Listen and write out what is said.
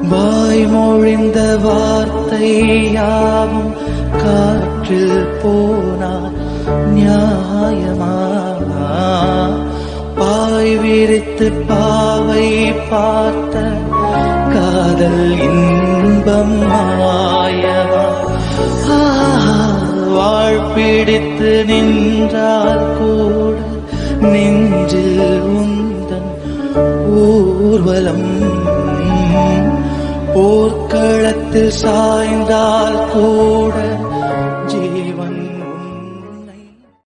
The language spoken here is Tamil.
வாய்மொழிந்த வார்த்தை யாவும் காற்றில் போனார் நியாயமா பாய் விரித்து பாவை பார்த்த காதல் இன்பம் மாயமா வாழ்பிடித்து நின்றால் கூட நெஞ்சில் உந்தன் ஊர்வலம் போர்க்களத்தில் சாய்ந்தால் கூட